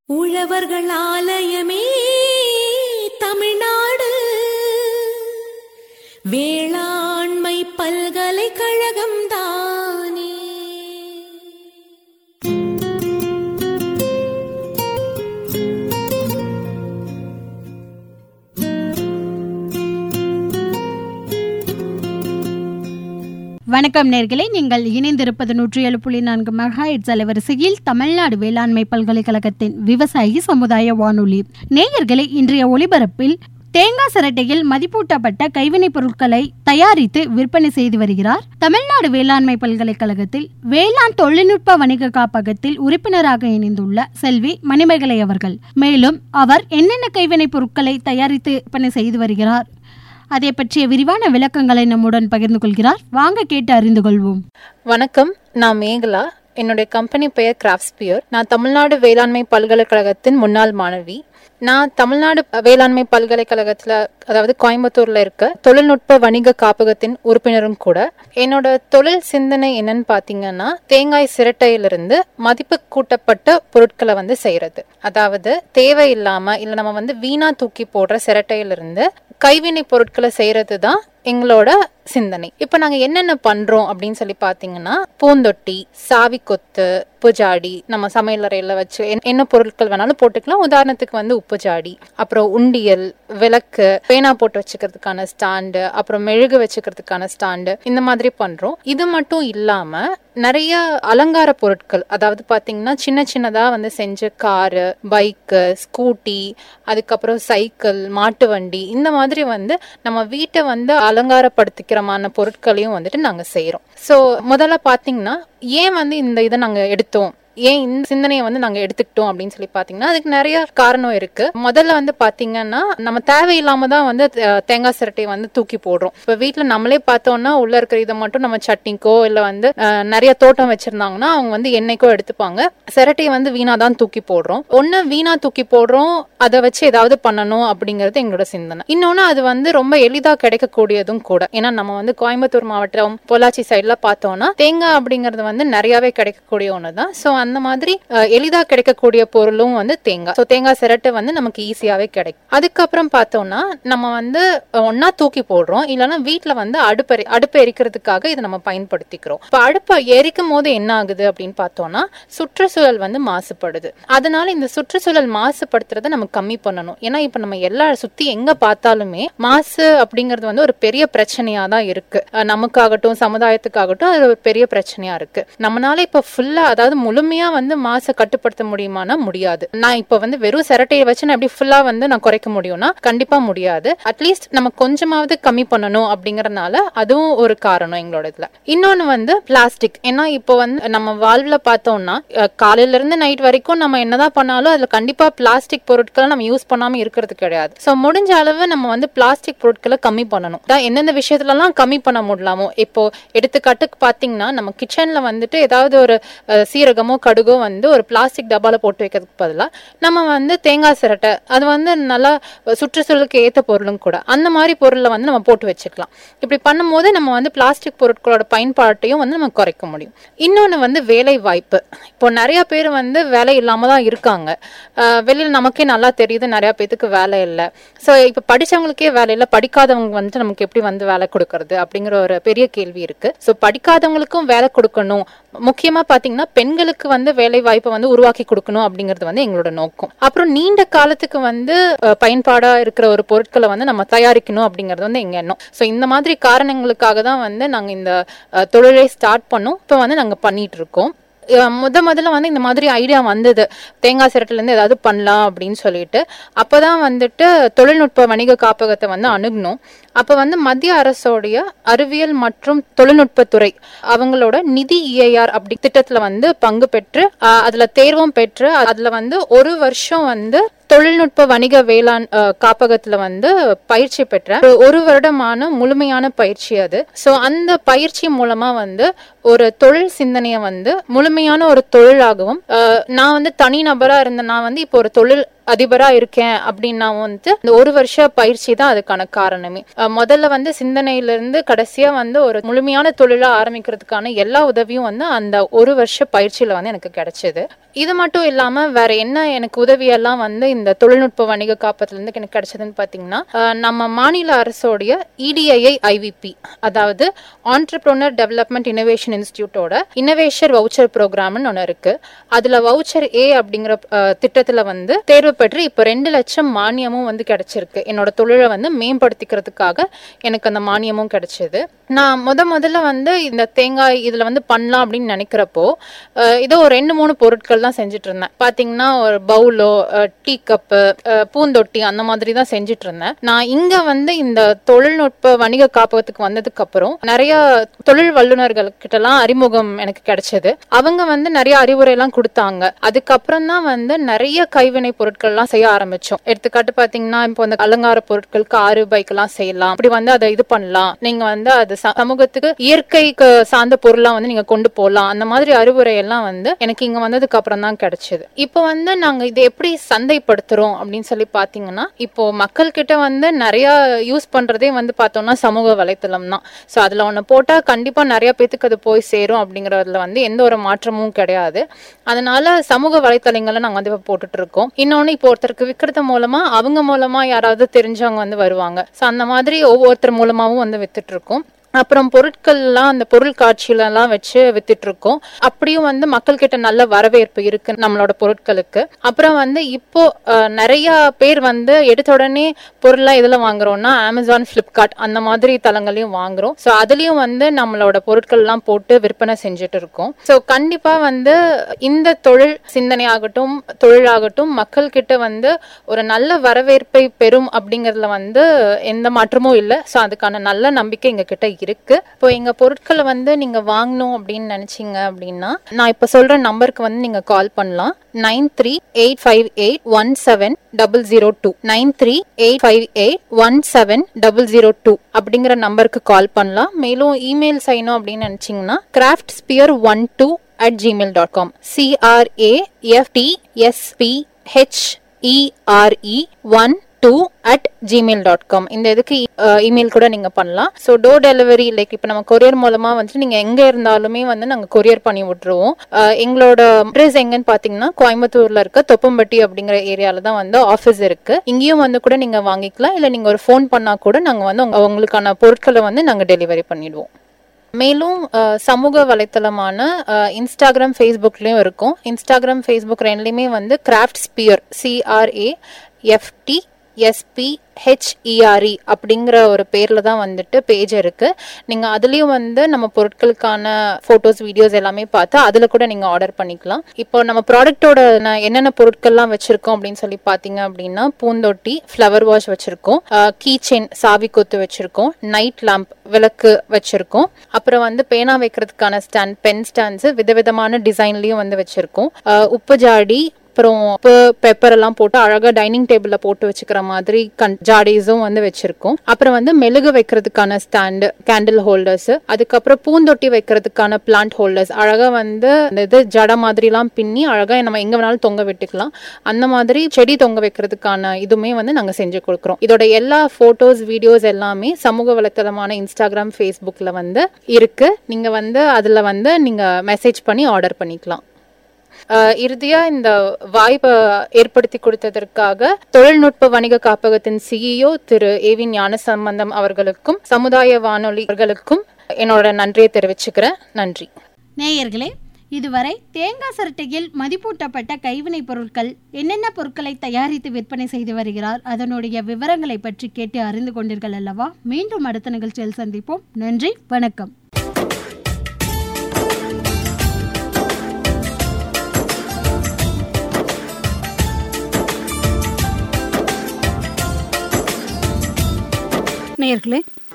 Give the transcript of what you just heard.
உழவர்கள் ஆலயமே தமிழ்நாடு வேளாண்மை பல்கலைக்கழகம் தானே வணக்கம் நேர்களே நீங்கள் இணைந்திருப்பது நூற்றி ஏழு புள்ளி நான்கு மெகாஹெட்ஸ் அலைவரிசையில் தமிழ்நாடு வேளாண்மை பல்கலைக்கழகத்தின் விவசாயி சமுதாய வானொலி நேயர்களே இன்றைய ஒளிபரப்பில் தேங்காய் சிரட்டையில் மதிப்பூட்டப்பட்ட கைவினைப் பொருட்களை தயாரித்து விற்பனை செய்து வருகிறார் தமிழ்நாடு வேளாண்மை பல்கலைக்கழகத்தில் வேளாண் தொழில்நுட்ப வணிக காப்பகத்தில் உறுப்பினராக இணைந்துள்ள செல்வி மணிமேகலை அவர்கள் மேலும் அவர் என்னென்ன கைவினைப் பொருட்களை தயாரித்து விற்பனை செய்து வருகிறார் அதை பற்றிய விரிவான விளக்கங்களை நம்முடன் பகிர்ந்து கொள்கிறார் வாங்க கேட்டு அறிந்து கொள்வோம் வணக்கம் நான் மேகலா என்னுடைய கம்பெனி பெயர் கிராஃப்ட்ஸ்பியர் நான் தமிழ்நாடு வேளாண்மை பல்கலைக்கழகத்தின் முன்னாள் மாணவி நான் தமிழ்நாடு வேளாண்மை பல்கலைக்கழகத்துல அதாவது கோயம்புத்தூர்ல இருக்க தொழில்நுட்ப வணிக காப்பகத்தின் உறுப்பினரும் கூட என்னோட தொழில் சிந்தனை என்னன்னு பாத்தீங்கன்னா தேங்காய் சிரட்டையிலிருந்து மதிப்பு கூட்டப்பட்ட பொருட்களை வந்து செய்யறது அதாவது தேவையில்லாம இல்ல நம்ம வந்து வீணா தூக்கி போடுற சிரட்டையிலிருந்து கைவினை பொருட்களை செய்யறது தான் எங்களோட சிந்தனை இப்ப நாங்க என்னென்ன பண்றோம் அப்படின்னு சொல்லி பாத்தீங்கன்னா பூந்தொட்டி சாவி கொத்து உப்பு ஜாடி நம்ம சமையலறையில வச்சு என்ன- என்ன பொருட்கள் வேணாலும் போட்டுக்கலாம் உதாரணத்துக்கு வந்து உப்பு ஜாடி அப்புறம் உண்டியல் விளக்கு பேனா போட்டு வச்சுக்கிறதுக்கான ஸ்டாண்டு அப்புறம் மெழுகு வச்சுக்கிறதுக்கான ஸ்டாண்டு இந்த மாதிரி பண்றோம் இது மட்டும் இல்லாம நிறைய அலங்கார பொருட்கள் அதாவது பாத்தீங்கன்னா சின்ன சின்னதா வந்து செஞ்ச காரு பைக்கு ஸ்கூட்டி அதுக்கப்புறம் சைக்கிள் மாட்டு வண்டி இந்த மாதிரி வந்து நம்ம வீட்டை வந்து அலங்காரப்படுத்திக்கிறமான பொருட்களையும் வந்துட்டு நாங்க செய்யறோம் சோ முதல்ல பாத்தீங்கன்னா ஏன் வந்து இந்த இதை நாங்க எடுத்தோம் ஏன் இந்த சிந்தனையை வந்து நாங்க எடுத்துக்கிட்டோம் அப்படின்னு சொல்லி பாத்தீங்கன்னா அதுக்கு நிறைய காரணம் இருக்கு முதல்ல வந்து பாத்தீங்கன்னா நம்ம தேவையில்லாம தான் வந்து அஹ், தேங்காய் சிரட்டையை வந்து தூக்கி போடுறோம் இப்ப வீட்ல நம்மளே பார்த்தோம்னா உள்ள இருக்கிற இதை மட்டும் நம்ம சட்னிக்கோ இல்ல வந்து அஹ், நிறைய தோட்டம் வச்சிருந்தாங்கன்னா அவங்க வந்து எண்ணெய்க்கோ எடுத்துப்பாங்க சிரட்டையை வந்து வீணா தான் தூக்கி போடுறோம் ஒண்ணு வீணா தூக்கி போடுறோம் அதை வச்சு ஏதாவது பண்ணணும் அப்படிங்கிறது எங்களோட சிந்தனை இன்னொன்னு அது வந்து ரொம்ப எளிதா கிடைக்கக்கூடியதும் கூட ஏன்னா நம்ம வந்து கோயம்புத்தூர் மாவட்டம் பொள்ளாச்சி சைட்ல பார்த்தோம்னா தேங்காய் அப்படிங்கிறது வந்து நிறையவே கிடைக்கக்கூடிய ஒண்ணுதான் சோ அந்த மாதிரி அஹ், எளிதா கிடைக்கக்கூடிய பொருளும் வந்து தேங்காய் சோ தேங்காய் சிரட்டை வந்து நமக்கு ஈஸியாவே கிடைக்கும் அதுக்கப்புறம் பார்த்தோம்னா நம்ம வந்து ஒன்னா தூக்கி போடுறோம் இல்லைன்னா வீட்ல வந்து அடுப்பு எரி- அடுப்பு எரிக்கிறதுக்காக இதை நம்ம பயன்படுத்திக்கிறோம் இப்ப அடுப்பை எரிக்கும் போது என்ன ஆகுது அப்படின்னு பார்த்தோம்னா சுற்றுச்சூழல் வந்து மாசுபடுது அதனால இந்த சுற்றுச்சூழல் மாசுபடுத்துறதை நம்ம கம்மி பண்ணணும் ஏன்னா இப்ப நம்ம எல்லா சுத்தி எங்க பார்த்தாலுமே மாசு அப்படிங்கிறது வந்து ஒரு பெரிய பிரச்சனையா தான் இருக்கு அஹ் நமக்காகட்டும் சமுதாயத்துக்காகட்டும் அது ஒரு பெரிய பிரச்சனையா இருக்கு நம்மளால இப்ப ஃபுல்லா அதாவது முழுமையா வந்து மாசை கட்டுப்படுத்த முடியுமானா முடியாது நான் இப்ப வந்து வெறும் சிரட்டையை வச்சு நான் எப்படி ஃபுல்லா வந்து நான் குறைக்க முடியும்னா கண்டிப்பா முடியாது அட்லீஸ்ட் நம்ம கொஞ்சமாவது கம்மி பண்ணணும் அப்படிங்கறதுனால அதுவும் ஒரு காரணம் எங்களோட இதுல இன்னொன்னு வந்து பிளாஸ்டிக் ஏன்னா இப்போ வந்து நம்ம வாழ்வுல பார்த்தோம்னா அஹ், காலையில இருந்து நைட் வரைக்கும் நம்ம என்னதான் பண்ணாலும் அதுல கண்டிப்பா பிளாஸ்டிக் பொருட்களை நம்ம யூஸ் பண்ணாம இருக்கிறது கிடையாது சோ முடிஞ்ச அளவு நம்ம வந்து பிளாஸ்டிக் பொருட்களை கம்மி பண்ணணும் தான் எந்தெந்த விஷயத்துல எல்லாம் கம்மி பண்ண முடியலாமோ இப்போ எடுத்துக்காட்டுக்கு பாத்தீங்கன்னா நம்ம கிச்சன்ல வந்துட்டு ஏதாவது ஒரு அஹ், சீரகமோ கடுகோ வந்து ஒரு பிளாஸ்டிக் டப்பால போட்டு வைக்கிறதுக்கு பதிலா நம்ம வந்து தேங்காய் சிரட்டை அது வந்து நல்லா சுற்றுச்சூழலுக்கு ஏத்த பொருளும் கூட அந்த மாதிரி பொருளை வந்து நம்ம போட்டு வச்சுக்கலாம் இப்படி பண்ணும்போது நம்ம வந்து பிளாஸ்டிக் பொருட்களோட பயன்பாட்டையும் வந்து நம்ம குறைக்க முடியும் இன்னொன்னு வந்து வேலை வாய்ப்பு இப்போ நிறைய பேர் வந்து வேலை இல்லாம தான் இருக்காங்க அஹ் வெளியில நமக்கே நல்லா தெரியுது நிறைய பேத்துக்கு வேலை இல்லை ஸோ இப்போ படிச்சவங்களுக்கே வேலை இல்லை படிக்காதவங்க வந்து நமக்கு எப்படி வந்து வேலை கொடுக்கறது அப்படிங்கிற ஒரு பெரிய கேள்வி இருக்கு ஸோ படிக்காதவங்களுக்கும் வேலை கொடுக்கணும் முக்கியமா பாத்தீங்கன்னா பெண்களுக்கு வந்து வேலை வாய்ப்பை வந்து உருவாக்கி கொடுக்கணும் அப்படிங்கிறது வந்து எங்களோட நோக்கம் அப்புறம் நீண்ட காலத்துக்கு வந்து அஹ், பயன்பாடா இருக்கிற ஒரு பொருட்களை வந்து நம்ம தயாரிக்கணும் அப்படிங்கிறது வந்து எங்க எண்ணம் ஸோ இந்த மாதிரி காரணங்களுக்காக தான் வந்து நாங்க இந்த அஹ், தொழிலை ஸ்டார்ட் பண்ணோம் இப்போ வந்து நாங்க பண்ணிட்டு இருக்கோம் அஹ் முத முதல்ல வந்து இந்த மாதிரி ஐடியா வந்தது தேங்காய் சிரட்டுல இருந்து ஏதாவது பண்ணலாம் அப்படின்னு சொல்லிட்டு அப்பதான் வந்துட்டு தொழில்நுட்ப வணிக காப்பகத்தை வந்து அணுகணும் அப்ப வந்து மத்திய அரசோடைய அறிவியல் மற்றும் தொழில்நுட்பத்துறை அவங்களோட நிதி இஐஆர் அப்படி திட்டத்துல வந்து பங்கு பெற்று அஹ் அதுல தேர்வும் பெற்று அதுல வந்து ஒரு வருஷம் வந்து தொழில்நுட்ப வணிக வேளாண் அஹ், காப்பகத்துல வந்து பயிற்சி பெற்றேன் ஒரு- ஒரு வருடமான முழுமையான பயிற்சி அது சோ அந்த பயிற்சி மூலமா வந்து ஒரு தொழில் சிந்தனையை வந்து முழுமையான ஒரு தொழிலாகவும் அஹ், நான் வந்து தனி நபரா இருந்த நான் வந்து இப்போ ஒரு தொழில் அதிபரா இருக்கேன் அப்படின்னா வந்து இந்த ஒரு வருஷ பயிற்சி தான் அதுக்கான காரணமே அஹ், முதல்ல வந்து சிந்தனையில இருந்து கடைசியா வந்து ஒரு முழுமையான தொழிலா ஆரம்பிக்கிறதுக்கான எல்லா உதவியும் வந்து அந்த ஒரு வருஷ பயிற்சியில வந்து எனக்கு கிடைச்சது இது மட்டும் இல்லாம வேற என்ன எனக்கு உதவியெல்லாம் வந்து இந்த தொழில்நுட்ப வணிக காப்பத்துல இருந்து எனக்கு கிடைச்சதுன்னு பாத்தீங்கன்னா அஹ், நம்ம மாநில அரசோடைய இடிஐஐ ஐவிபி அதாவது ஆண்டர்பிரோனர் டெவலப்மெண்ட் இனோவேஷன் இன்ஸ்டியூட்டோட இனோவேஷன் வவுச்சர் ப்ரோக்ராம்னு ஒன்று இருக்கு அதுல வவுச்சர் ஏ அப்படிங்கிற அஹ், திட்டத்துல வந்து தேர்வு பெற்று இப்போ ரெண்டு லட்சம் மானியமும் வந்து கிடைச்சிருக்கு என்னோட தொழிலை வந்து மேம்படுத்திக்கிறதுக்காக எனக்கு அந்த மானியமும் கிடைச்சது நான் முத முதல்ல வந்து இந்த தேங்காய் இதுல வந்து பண்ணலாம் அப்படின்னு நினைக்கிறப்போ அஹ், இதோ ஒரு ரெண்டு மூணு பொருட்கள் தான் செஞ்சுட்டு இருந்தேன் பாத்தீங்கன்னா ஒரு பவுலோ டீ கப்பு பூந்தொட்டி அந்த மாதிரி தான் செஞ்சுட்டு இருந்தேன் நான் இங்க வந்து இந்த தொழில்நுட்ப வணிக காப்பகத்துக்கு வந்ததுக்கு அப்புறம் நிறைய தொழில் வல்லுநர்கள் கிட்டலாம் அறிமுகம் எனக்கு கிடைச்சது அவங்க வந்து நிறைய அறிவுரை எல்லாம் கொடுத்தாங்க அதுக்கப்புறம் தான் வந்து நிறைய கைவினை பொருட்கள் எல்லாம் செய்ய ஆரம்பிச்சோம் எடுத்துக்காட்டு பாத்தீங்கன்னா இப்போ இந்த அலங்கார பொருட்கள் காரு பைக் எல்லாம் செய்யலாம் அப்படி வந்து அதை இது பண்ணலாம் நீங்க வந்து அது ச- சமூகத்துக்கு இயற்கைக்கு சார்ந்த பொருளா வந்து நீங்க கொண்டு போகலாம் அந்த மாதிரி அறிவுரை எல்லாம் வந்து எனக்கு இங்க வந்ததுக்கு அப்புறம் தான் கிடைச்சது இப்போ வந்து நாங்க இதை எப்படி சந்தைப்படுத்துறோம் அப்படின்னு சொல்லி பாத்தீங்கன்னா இப்போ மக்கள் கிட்ட வந்து நிறைய யூஸ் பண்றதே வந்து பார்த்தோம்னா சமூக வலைத்தளம் தான் ஸோ அதுல ஒண்ணு போட்டா கண்டிப்பா நிறைய பேத்துக்கு அது போய் சேரும் அப்படிங்கறதுல வந்து எந்த ஒரு மாற்றமும் கிடையாது அதனால சமூக வலைத்தளங்களை நாங்க வந்து இப்ப போட்டுட்டு இருக்கோம் இன்னொன்னு இப்போ ஒருத்தருக்கு விற்கிறது மூலமா அவங்க மூலமா யாராவது தெரிஞ்சவங்க வந்து வருவாங்க ஸோ அந்த மாதிரி ஒவ்வொருத்தர் மூலமாவும் வந்து வித்துட்டு இருக்கோம் அப்புறம் பொருட்கள்லாம் அந்த பொருள் காட்சியில எல்லாம் வச்சு வித்துட்டு இருக்கோம் அப்படியும் வந்து மக்கள் கிட்ட நல்ல வரவேற்பு இருக்கு நம்மளோட பொருட்களுக்கு அப்புறம் வந்து இப்போ அஹ், நிறைய பேர் வந்து எடுத்த உடனே பொருள்லாம் இதுல வாங்குறோம்னா அமேசான் பிளிப்கார்ட் அந்த மாதிரி தளங்களையும் வாங்குறோம் ஸோ அதுலயும் வந்து நம்மளோட பொருட்கள் எல்லாம் போட்டு விற்பனை செஞ்சுட்டு இருக்கோம் ஸோ கண்டிப்பா வந்து இந்த தொழில் சிந்தனையாகட்டும் தொழிலாகட்டும் மக்கள் கிட்ட வந்து ஒரு நல்ல வரவேற்பை பெறும் அப்படிங்கறதுல வந்து எந்த மாற்றமும் இல்லை ஸோ அதுக்கான நல்ல நம்பிக்கை எங்க கிட்ட இருக்கு இப்போ எங்க பொருட்களை வந்து நீங்க வாங்கணும் அப்படின்னு நினைச்சீங்க அப்படின்னா நான் இப்ப சொல்ற நம்பருக்கு வந்து நீங்க கால் பண்ணலாம் nine three eight five eight one seven double zero two nine three eight five eight one seven double zero two அப்படிங்கிற நம்பருக்கு கால் பண்ணலாம் மேலும் இமெயில் செய்யணும் அப்படின்னு நினைச்சீங்கன்னா craft sphere one two at Gmail dot com சிஆர்ஏஎஃப்டிஎஸ்பி HERE one two at Gmail dot com இந்த இதுக்கு email கூட நீங்க பண்ணலாம் ஸோ டோர் டெலிவரி லைக் இப்போ நம்ம கொரியர் மூலமா வந்து நீங்க எங்க இருந்தாலுமே வந்து நாங்க கொரியர் பண்ணி விட்டுருவோம் அஹ், எங்களோட அட்ரஸ் எங்கன்னு பாத்தீங்கன்னா கோயம்புத்தூர்ல இருக்க தொப்பம்பட்டி அப்படிங்கிற ஏரியால தான் வந்து ஆஃபீஸ் இருக்கு இங்கேயும் வந்து கூட நீங்க வாங்கிக்கலாம் இல்ல நீங்க ஒரு ஃபோன் பண்ணா கூட நாங்க வந்து உங்க- உங்களுக்கான பொருட்களை வந்து நாங்க டெலிவரி பண்ணிடுவோம் மேலும் அஹ், சமூக வலைத்தளமான அஹ், இன்ஸ்டாகிராம் ஃபேஸ்புக்லயும் இருக்கும் இன்ஸ்டாகிராம் ஃபேஸ்புக் ரெண்டுலையுமே வந்து craft sphere C R A F T S P H E R E அப்படிங்கிற ஒரு பேர்ல தான் வந்துட்டு பேஜ் இருக்கு நீங்க அதுலயும் வந்து நம்ம பொருட்களுக்கான போட்டோஸ் வீடியோஸ் எல்லாமே பார்த்து அதுல கூட நீங்க ஆர்டர் பண்ணிக்கலாம் இப்போ நம்ம ப்ராடக்ட்டோட என்னென்ன பொருட்கள்லாம் வச்சிருக்கோம் அப்படின்னு சொல்லி பாத்தீங்க அப்படின்னா பூந்தொட்டி ஃப்ளவர் வாஷ் வச்சிருக்கோம் கீ செயின் சாவி கொத்து வச்சிருக்கோம் நைட் லேம்ப் விளக்கு வச்சிருக்கோம் அப்புறம் வந்து பேனா வைக்கிறதுக்கான ஸ்டாண்ட் பென் ஸ்டாண்ட்ஸ் விதவிதமான டிசைன்லயும் வந்து வச்சிருக்கோம் அஹ் உப்பு ஜாடி அப்புறம் உப்பு பெப்பர் எல்லாம் போட்டு அழகா டைனிங் டேபிள்ல போட்டு வச்சுக்கிற மாதிரி கண் ஜாடிஸும் வந்து வச்சிருக்கோம் அப்புறம் வந்து மெழுகு வைக்கிறதுக்கான ஸ்டாண்டு கேண்டில் ஹோல்டர்ஸ் அதுக்கப்புறம் பூந்தொட்டி வைக்கிறதுக்கான பிளான்ட் ஹோல்டர்ஸ் அழகா வந்து அந்த இது ஜட மாதிரிலாம் பின்னி அழகா நம்ம எங்க வேணாலும் தொங்க விட்டுக்கலாம் அந்த மாதிரி செடி தொங்க வைக்கிறதுக்கான இதுவுமே வந்து நாங்க செஞ்சு கொடுக்குறோம் இதோட எல்லா போட்டோஸ் வீடியோஸ் எல்லாமே சமூக வலைத்தளமான இன்ஸ்டாகிராம் ஃபேஸ்புக்ல வந்து இருக்கு நீங்க வந்து அதுல வந்து நீங்க மெசேஜ் பண்ணி ஆர்டர் பண்ணிக்கலாம் அஹ் இறுதியா இந்த வாய்ப்பை ஏற்படுத்தி கொடுத்ததற்காக தொழில்நுட்ப வணிக காப்பகத்தின் சிஇஓ திரு ஏவி ஞானசம்பந்தம் அவர்களுக்கும் சமுதாய வானொலி அவர்களுக்கும் என்னோட நன்றியை தெரிவிச்சுக்கிறேன் நன்றி நேயர்களே இதுவரை தேங்காய் சிரட்டையில் மதிப்பூட்டப்பட்ட கைவினைப் பொருட்கள் என்னென்ன பொருட்களை தயாரித்து விற்பனை செய்து வருகிறார் அதனுடைய விவரங்களை பற்றி கேட்டு அறிந்து கொண்டீர்கள் அல்லவா மீண்டும் அடுத்த நிகழ்ச்சியில் சந்திப்போம் நன்றி வணக்கம் நேயர்களே